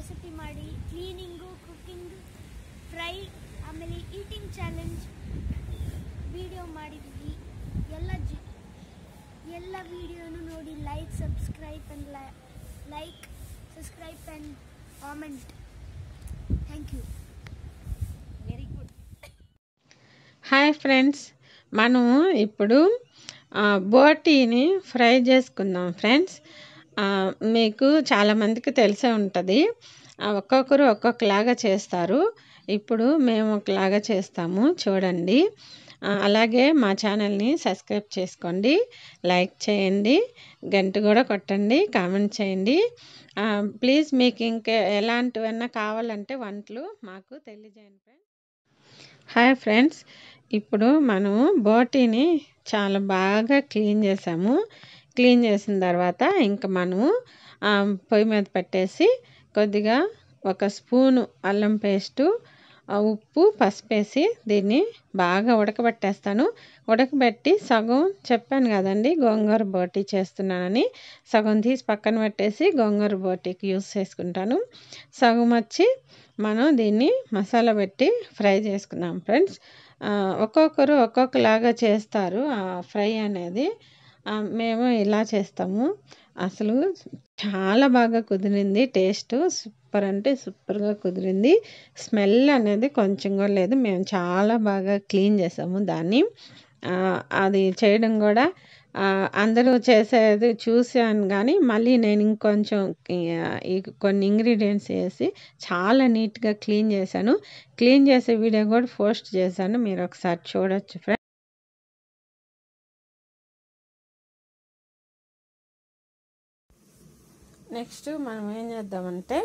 recipe ಮಾಡಿ cleaning cooking fry ಆಮೇಲೆ eating challenge video ಮಾಡಿದ್ವಿ ಎಲ್ಲ ಜಿ ಎಲ್ಲ ವಿಡಿಯೋನು ನೋಡಿ like subscribe and like subscribe and comment thank you very good hi friends మనము ఇప్పుడు ఆ, బోటీని ఫ్రై చేసుకుందాం ఫ్రెండ్స్ ఆ, మీకు చాలామందికి తెలిసే ఉంటుంది ఆ, ఒక్కొక్కరు ఒక్కొక్కలాగా చేస్తారు ఇప్పుడు మేము ఒకలాగా చేస్తాము చూడండి ఆ, అలాగే మా ఛానల్ని సబ్స్క్రైబ్ చేసుకోండి లైక్ చేయండి గంట కూడా కొట్టండి కామెంట్ చేయండి ఆ, ప్లీజ్ మీకు ఇంకా ఎలాంటివన్నా కావాలంటే వంటలు మాకు తెలియజేయండి ఫ్రెండ్స్ హాయ్ ఫ్రెండ్స్ ఇప్పుడు మనము బోటీని చాలా బాగా క్లీన్ చేసాము క్లీన్ చేసిన తర్వాత ఇంకా మనము ఆ, పొయ్యి మీద పెట్టేసి కొద్దిగా ఒక స్పూను అల్లం పేస్టు ఆ, ఉప్పు పసుపు వేసి దీన్ని బాగా ఉడకబెట్టేస్తాను ఉడకబెట్టి సగం చెప్పాను కదండి గోంగూర బోటీ చేస్తున్నానని సగం తీసి పక్కన పెట్టేసి గోంగూర బోటీకి యూస్ చేసుకుంటాను సగం వచ్చి మనం దీన్ని మసాలా పెట్టి ఫ్రై చేసుకుందాం ఫ్రెండ్స్ ఆ, ఒక్కొక్కరు ఒక్కొక్కలాగా చేస్తారు ఆ ఫ్రై అనేది ఆ, మేము ఇలా చేస్తాము అసలు చాలా బాగా కుదిరింది టేస్ట్ సూపర్ అంటే సూపర్గా కుదిరింది స్మెల్ అనేది కొంచెం కూడా లేదు మేము చాలా బాగా క్లీన్ చేసాము దాన్ని ఆ, అది చేయడం కూడా ఆ, అందరూ చేసేది చూశాను కానీ మళ్ళీ నేను ఇంకొంచెం ఈ- ఈ కొన్ని ఇంగ్రీడియంట్స్ వేసి చాలా నీట్గా క్లీన్ చేశాను క్లీన్ చేసే వీడియో కూడా పోస్ట్ చేశాను మీరు ఒకసారి చూడొచ్చు ఫ్రెండ్స్ నెక్స్ట్ మనం ఏం చేద్దామంటే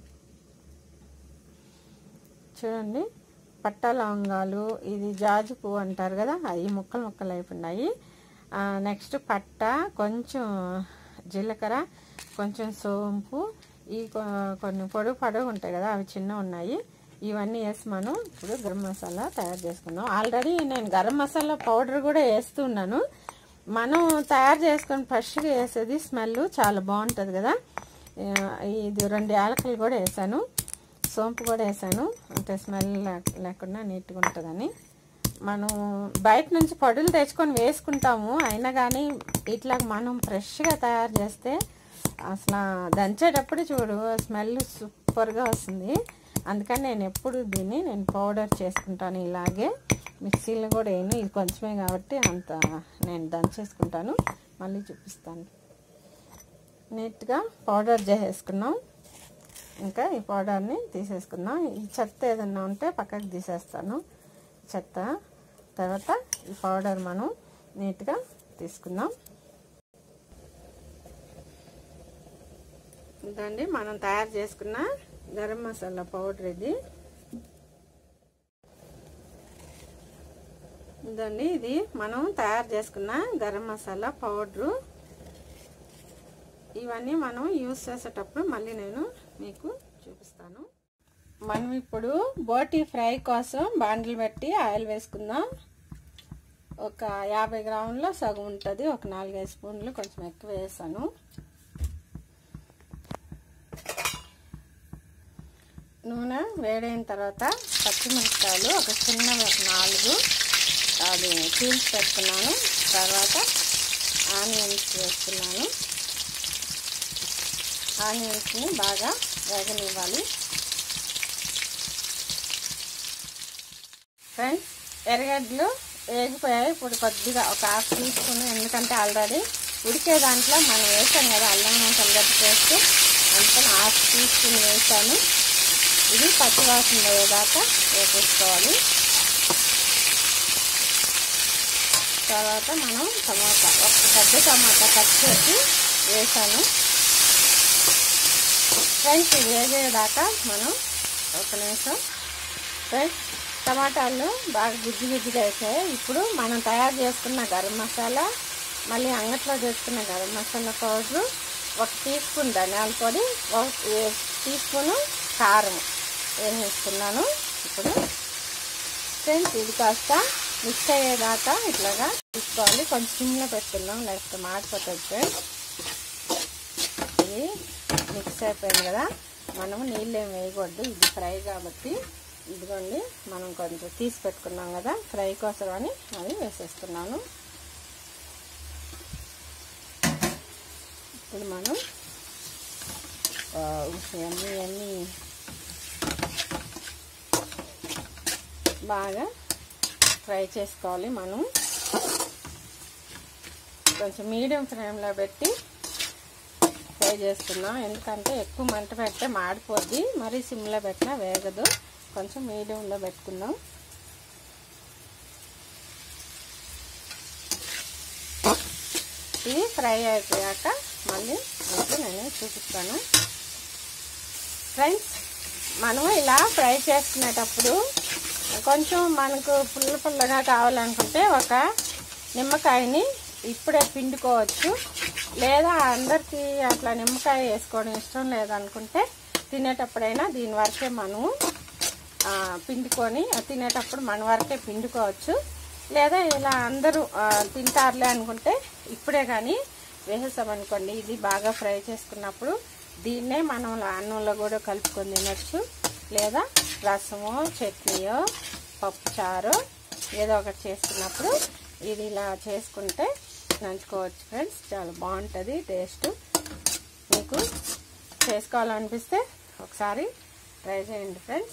చూడండి పట్ట లవంగాలు ఇది జాజి పువ్వు అంటారు కదా అవి ముక్కలు ముక్కలు అయిపోయినాయి నెక్స్ట్ పట్ట కొంచెం జీలకర్ర కొంచెం సోంపు ఈ కొ- కొన్ని పొడుగు పొడుగు ఉంటాయి కదా అవి చిన్న ఉన్నాయి ఇవన్నీ వేసి మనం ఇప్పుడు గరం మసాలా తయారు చేసుకుందాం ఆల్రెడీ నేను గరం మసాలా పౌడర్ కూడా వేస్తున్నాను మనం తయారు చేసుకొని ఫ్రెష్గా వేసేది స్మెల్ చాలా బాగుంటుంది కదా ఆ, ఇది రెండు యాలకులు కూడా వేసాను సోంపు కూడా వేసాను అంటే స్మెల్ లేకుండా నీట్గా ఉంటుందని మనం బయట నుంచి పొడులు తెచ్చుకొని వేసుకుంటాము అయినా కానీ ఇట్లా మనం ఫ్రెష్గా తయారు చేస్తే అసలు దంచేటప్పుడు చూడు స్మెల్ సూపర్గా వస్తుంది అందుకని నేను ఎప్పుడు దీన్ని నేను పౌడర్ చేసుకుంటాను ఇలాగే మిక్సీలో కూడా వేయను ఇది కొంచెమే కాబట్టి అంత నేను దంచేసుకుంటాను మళ్ళీ చూపిస్తాను నీట్గా పౌడర్ చేసేసుకున్నాం ఇంకా ఈ పౌడర్ని తీసేసుకుందాం ఈ చెత్త ఏదన్నా ఉంటే పక్కకి తీసేస్తాను చెత్త తర్వాత ఈ పౌడర్ మనం నీట్గా తీసుకుందాం ఇదండి మనం తయారు చేసుకున్న గరం మసాలా పౌడర్ ఇది ఇదండి ఇది మనం తయారు చేసుకున్న గరం మసాలా పౌడరు ఇవన్నీ మనం యూస్ చేసేటప్పుడు మళ్ళీ నేను మీకు చూపిస్తాను మనం ఇప్పుడు బోటీ ఫ్రై కోసం బాండ్లు పెట్టి ఆయిల్ వేసుకుందాం ఒక యాభై గ్రాముల సగం ఉంటుంది ఒక నాలుగైదు స్పూన్లు కొంచెం ఎక్కువ వేసాను నూనె వేడైన తర్వాత పచ్చిమిరపకాయలు ఒక చిన్న నాలుగు అది చీల్చి పెట్టుకున్నాను తర్వాత ఆనియన్స్ వేస్తున్నాను ఆనియన్స్ని బాగా వేగనివ్వాలి ఫ్రెండ్స్ ఎర్రగడ్డలు వేగిపోయాయి ఇప్పుడు కొద్దిగా ఒక హాఫ్ టీ స్పూన్ ఎందుకంటే ఆల్రెడీ ఉడికే దాంట్లో మనం వేసాం కదా అల్లం తెల్లగడ్డ పేస్ట్ అందుకని హాఫ్ టీ స్పూన్ వేసాను ఇది పచ్చివాసన పోయేదాకా వేసేసుకోవాలి తర్వాత మనం టమాటా ఒక పెద్ద టమాటా కట్ చేసి వేసాను ఫ్రెండ్స్ ఇది వేగేదాకా మనం ఒక నిమిషం ఫ్రెండ్స్ టమాటాలు బాగా గుజ్జు గుజ్జుగా వేసాయి ఇప్పుడు మనం తయారు చేసుకున్న గరం మసాలా మళ్ళీ అంగట్లో చేసుకున్న గరం మసాలా పౌడరు ఒక టీ స్పూన్ ధనియాల పొడి ఒక టీ స్పూను కారం వేసేసుకున్నాను ఇప్పుడు ఫ్రెండ్స్ ఇది కాస్త మిక్స్ అయ్యేదాకా ఇట్లాగా తీసుకోవాలి కొంచెం సిమ్లో పెట్టుకుందాం లేకపోతే మాడిపోతుంది ఫ్రెండ్స్ ఇది మిక్స్ అయిపోయింది కదా మనము నీళ్ళు ఏం వేయకూడదు ఇది ఫ్రై కాబట్టి ఇదిగోండి మనం కొంచెం తీసి పెట్టుకున్నాం కదా ఫ్రై కోసం అని అది వేసేస్తున్నాను ఇప్పుడు మనం ఎన్ని ఎన్ని బాగా ఫ్రై చేసుకోవాలి మనం కొంచెం మీడియం ఫ్లేమ్లో పెట్టి ఫ్రై చేస్తున్నాం ఎందుకంటే ఎక్కువ మంట పెడితే మాడిపోద్ది మరీ సిమ్లో పెట్టినా వేగదు కొంచెం మీడియంలో పెట్టుకుందాం ఇది ఫ్రై అయిపోయాక మళ్ళీ మీకు నేను చూపిస్తాను ఫ్రెండ్స్ మనం ఇలా ఫ్రై చేసుకునేటప్పుడు కొంచెం మనకు పుల్ల పుల్లగా కావాలనుకుంటే ఒక నిమ్మకాయని ఇప్పుడే పిండుకోవచ్చు లేదా అందరికీ అట్లా నిమ్మకాయ వేసుకోవడం ఇష్టం లేదనుకుంటే తినేటప్పుడైనా దీని వరకే మనం పిండుకొని తినేటప్పుడు మన వరకే పిండుకోవచ్చు లేదా ఇలా అందరూ తింటారులే అనుకుంటే ఇప్పుడే కానీ వేసేసామనుకోండి ఇది బాగా ఫ్రై చేసుకున్నప్పుడు దీన్నే మనం అన్నంలో కూడా కలుపుకొని తినచ్చు లేదా రసమో చట్నీయో పప్పు చారో ఏదో ఒకటి చేసుకున్నప్పుడు ఇది ఇలా చేసుకుంటే నంచుకోవచ్చు ఫ్రెండ్స్ చాలా బాగుంటుంది టేస్ట్ మీకు చేసుకోవాలనిపిస్తే ఒకసారి ట్రై చేయండి ఫ్రెండ్స్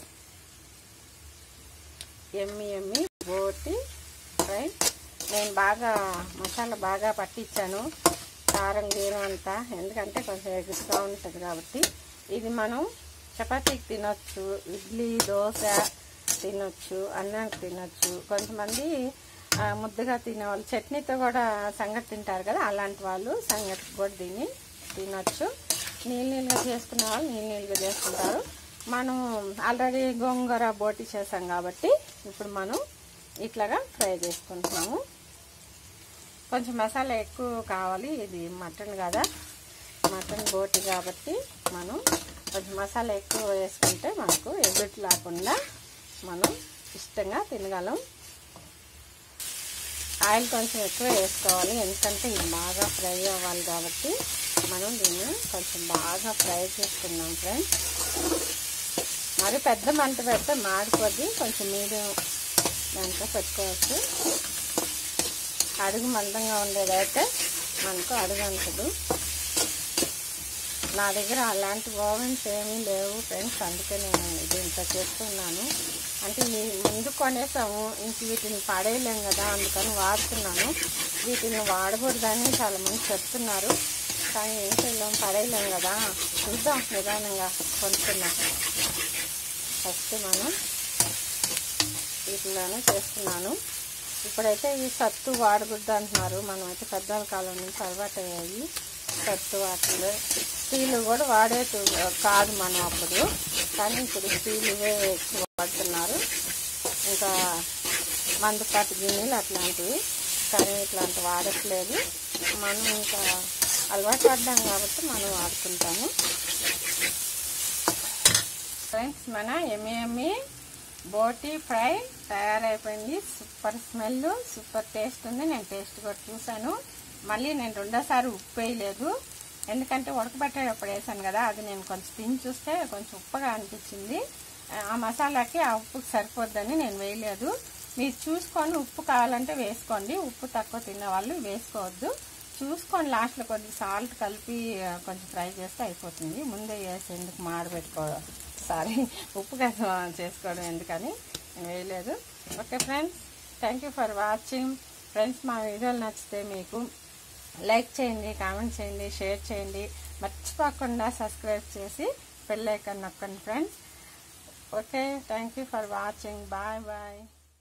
ఎమ్మి ఎమ్మి బోటి ఫ్రై నేను బాగా మసాలా బాగా పట్టించాను కారం గీరం అంతా ఎందుకంటే కొంచెం ఎగురుతూ ఉంటుంది కాబట్టి ఇది మనం చపాతీకి తినొచ్చు ఇడ్లీ దోశ తినొచ్చు అన్నానికి తినొచ్చు కొంతమంది ముద్దగా తినేవాళ్ళు చట్నీతో కూడా సంగటి తింటారు కదా అలాంటి వాళ్ళు సంగటి కూడా తిని తినొచ్చు నీళ్ళు నీళ్ళుగా చేసుకునే వాళ్ళు నీళ్ళు నీళ్ళుగా చేసుకుంటారు మనం ఆల్రెడీ గోంగూర బోటి చేసాం కాబట్టి ఇప్పుడు మనం ఇట్లాగా ఫ్రై చేసుకుంటున్నాము కొంచెం మసాలా ఎక్కువ కావాలి ఇది మటన్ కదా మటన్ బోటి కాబట్టి మనం కొంచెం మసాలా ఎక్కువ వేసుకుంటే మనకు ఎగుటి లేకుండా మనం ఇష్టంగా తినగలం ఆయిల్ కొంచెం ఎక్కువ వేసుకోవాలి ఎందుకంటే ఇది బాగా ఫ్రై అవ్వాలి కాబట్టి మనం దీన్ని కొంచెం బాగా ఫ్రై చేసుకున్నాం ఫ్రెండ్స్ మరి పెద్ద మంట పెడితే మాడిపోద్ది కొంచెం మీడియం దాంట్లో పెట్టుకోవచ్చు అడుగు మందంగా ఉండేదైతే మనకు అడుగు అంటదు నా దగ్గర అలాంటి ఓవెన్స్ ఏమీ లేవు ఫ్రెండ్స్ అందుకే నేను ఇది ఇంత చేస్తున్నాను అంటే ఈ ముందు కొనేసాము ఇంక వీటిని పడేయలేం కదా అందుకని వాడుతున్నాను వీటిని వాడకూడదని చాలామంది చెప్తున్నారు కానీ ఏం చేయలేం పడేయలేం కదా చూద్దాం నిదానంగా కొనుక్కున్నాం ఫస్ట్ మనం వీటిలోనే చేస్తున్నాను ఇప్పుడైతే ఈ సత్తు వాడకూడదు అంటున్నారు మనం అయితే పెద్దల కాలం నుంచి అలవాటు అయ్యాయి సత్తు వాటిలో స్టీల్ కూడా వాడేటు కాదు మనం అప్పుడు కానీ ఇప్పుడు స్టీల్ ఇవే ఎక్కువ వాడుతున్నారు ఇంకా మందుపాటి గిన్నెలు అట్లాంటివి కానీ ఇట్లాంటి వాడట్లేదు మనం ఇంకా అలవాటు పడ్డాం కాబట్టి మనం వాడుకుంటాము ఫ్రెండ్స్ మన ఎమ్మి ఎమ్మి బోటి ఫ్రై తయారైపోయింది సూపర్ స్మెల్ సూపర్ టేస్ట్ ఉంది నేను టేస్ట్ కూడా చూశాను మళ్ళీ నేను రెండోసారి ఉప్పు వేయలేదు ఎందుకంటే ఉడకబెట్టేటప్పుడు వేసాను కదా అది నేను కొంచెం తిని చూస్తే కొంచెం ఉప్పగా అనిపించింది ఆ మసాలాకి ఆ ఉప్పుకి సరిపోద్దని నేను వేయలేదు మీరు చూసుకొని ఉప్పు కావాలంటే వేసుకోండి ఉప్పు తక్కువ తినే వాళ్ళు వేసుకోవద్దు చూసుకొని లాస్ట్లో కొద్దిగా సాల్ట్ కలిపి కొంచెం ఫ్రై చేస్తే అయిపోతుంది ముందే వేసి ఎందుకు మాడబెట్టుకోవడం సారీ ఉప్పు కదా చేసుకోవడం ఎందుకని నేను వేయలేదు okay friends thank you for watching friends మా వీడియోలు నచ్చితే మీకు లైక్ చేయండి కామెంట్ చేయండి షేర్ చేయండి మర్చిపోకుండా సబ్స్క్రైబ్ చేసి బెల్ ఐకాన్ నొక్కండి friends okay thank you for watching bye bye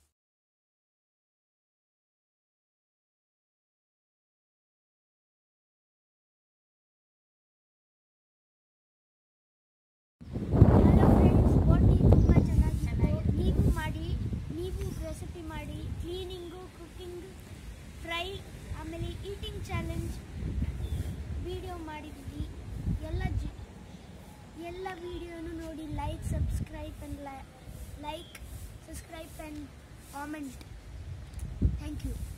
hello friends ಬೋಟಿ ತುಂಬ ಚೆನ್ನಾಗಿತ್ತು ನೀವು ಮಾಡಿ ನೀವು ರೆಸಿಪಿ ಮಾಡಿ ಕ್ಲೀನಿಂಗು ಕುಕ್ಕಿಂಗ್ ಫ್ರೈ ಆಮೇಲೆ ಈಟಿಂಗ್ ಚಾಲೆಂಜ್ ವಿಡಿಯೋ ಮಾಡಿದ್ವಿ ಎಲ್ಲ ಜಿ ಎಲ್ಲ ವಿಡಿಯೋನು ನೋಡಿ like subscribe and like subscribe and comment thank you